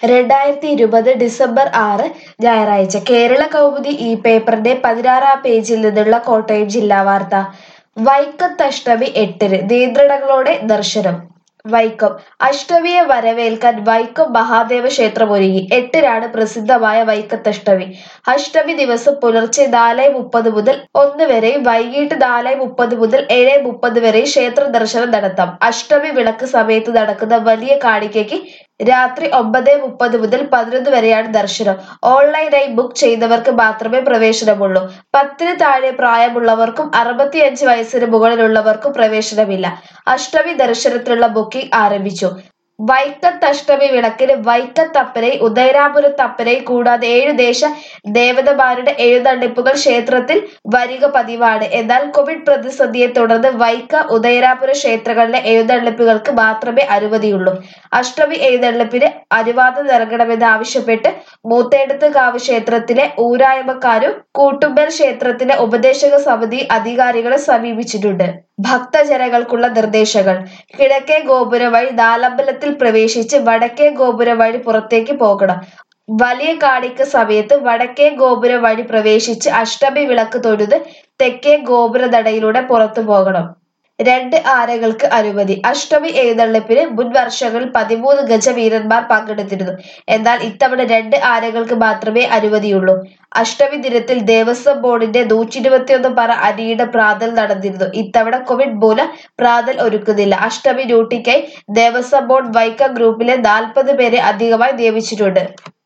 രണ്ടായിരത്തി ഇരുപത് ഡിസംബർ ആറ് ഞായറാഴ്ച കേരള കൗമുദി ഈ പേപ്പറിന്റെ പതിനാറാം പേജിൽ നിന്നുള്ള കോട്ടയം ജില്ലാ വാർത്ത വൈക്കത്തഷ്ടമി എട്ടിന് നിയന്ത്രണങ്ങളോടെ ദർശനം വൈക്കം അഷ്ടമിയെ വരവേൽക്കാൻ വൈക്കം മഹാദേവ ക്ഷേത്രം ഒരുങ്ങി എട്ടിനാണ് പ്രസിദ്ധമായ വൈക്കത്തഷ്ടമി അഷ്ടമി ദിവസം പുലർച്ചെ നാല് മുപ്പത് മുതൽ ഒന്ന് വരെയും വൈകിട്ട് നാല് മുപ്പത് മുതൽ ഏഴ് മുപ്പത് വരെയും ക്ഷേത്ര ദർശനം നടത്താം അഷ്ടമി വിളക്ക് സമയത്ത് നടക്കുന്ന വലിയ കാണിക്കയ്ക്ക് രാത്രി ഒമ്പത് മുപ്പത് മുതൽ പതിനൊന്ന് വരെയാണ് ദർശനം ഓൺലൈനായി ബുക്ക് ചെയ്തവർക്ക് മാത്രമേ പ്രവേശനമുള്ളൂ പത്തിന് താഴെ പ്രായമുള്ളവർക്കും അറുപത്തിയഞ്ച് വയസ്സിന് മുകളിലുള്ളവർക്കും പ്രവേശനമില്ല അഷ്ടമി ദർശനത്തിനുള്ള ബുക്കിംഗ് ആരംഭിച്ചു വൈക്കത്ത് അഷ്ടമി വിളക്കിന് വൈക്കത്തപ്പനെ ഉദയനാപുരത്തപ്പനെ കൂടാതെ ഏഴു ദേശ ദേവതമാരുടെ എഴുന്നള്ളിപ്പുകൾ ക്ഷേത്രത്തിൽ വരിക പതിവാണ് എന്നാൽ കോവിഡ് പ്രതിസന്ധിയെ തുടർന്ന് വൈക്ക ഉദയനാപുര ക്ഷേത്രങ്ങളിലെ എഴുന്നള്ളിപ്പുകൾക്ക് മാത്രമേ അനുമതിയുള്ളൂ അഷ്ടമി എഴുന്നള്ളിപ്പിന് അനുവാദം നൽകണമെന്ന് ആവശ്യപ്പെട്ട് മൂത്തേടത്തുകാവ് ക്ഷേത്രത്തിലെ ഊരായ്മക്കാരും കൂട്ടുമ്പൽ ക്ഷേത്രത്തിലെ ഉപദേശക സമിതി അധികാരികളെ സമീപിച്ചിട്ടുണ്ട് ഭക്തജനങ്ങൾക്കുള്ള നിർദ്ദേശങ്ങൾ കിഴക്കേ ഗോപുരം വഴി നാലമ്പലത്തിൽ പ്രവേശിച്ച് വടക്കേ ഗോപുരം വഴി പുറത്തേക്ക് പോകണം വലിയ കാണിക്ക സമയത്ത് വടക്കേ ഗോപുരം വഴി പ്രവേശിച്ച് അഷ്ടമി വിളക്ക് തൊഴുത് തെക്കേ ഗോപുരനടയിലൂടെ പുറത്തു പോകണം രണ്ട് ആനകൾക്ക് അനുമതി അഷ്ടമി എഴുന്നള്ളിപ്പിന് മുൻ വർഷങ്ങളിൽ പതിമൂന്ന് ഗജവീരന്മാർ പങ്കെടുത്തിരുന്നു എന്നാൽ ഇത്തവണ രണ്ട് ആനകൾക്ക് മാത്രമേ അനുമതിയുള്ളൂ അഷ്ടമി ദിനത്തിൽ ദേവസ്വം ബോർഡിന്റെ നൂറ്റി ഇരുപത്തിയൊന്ന് പറ അരിയുടെ പ്രാതൽ നടന്നിരുന്നു ഇത്തവണ കോവിഡ് മൂലം പ്രാതൽ ഒരുക്കുന്നില്ല അഷ്ടമി ഡ്യൂട്ടിക്കായി ദേവസ്വം ബോർഡ് വൈക്കം ഗ്രൂപ്പിലെ നാൽപ്പത് പേരെ അധികമായി നിയമിച്ചിട്ടുണ്ട്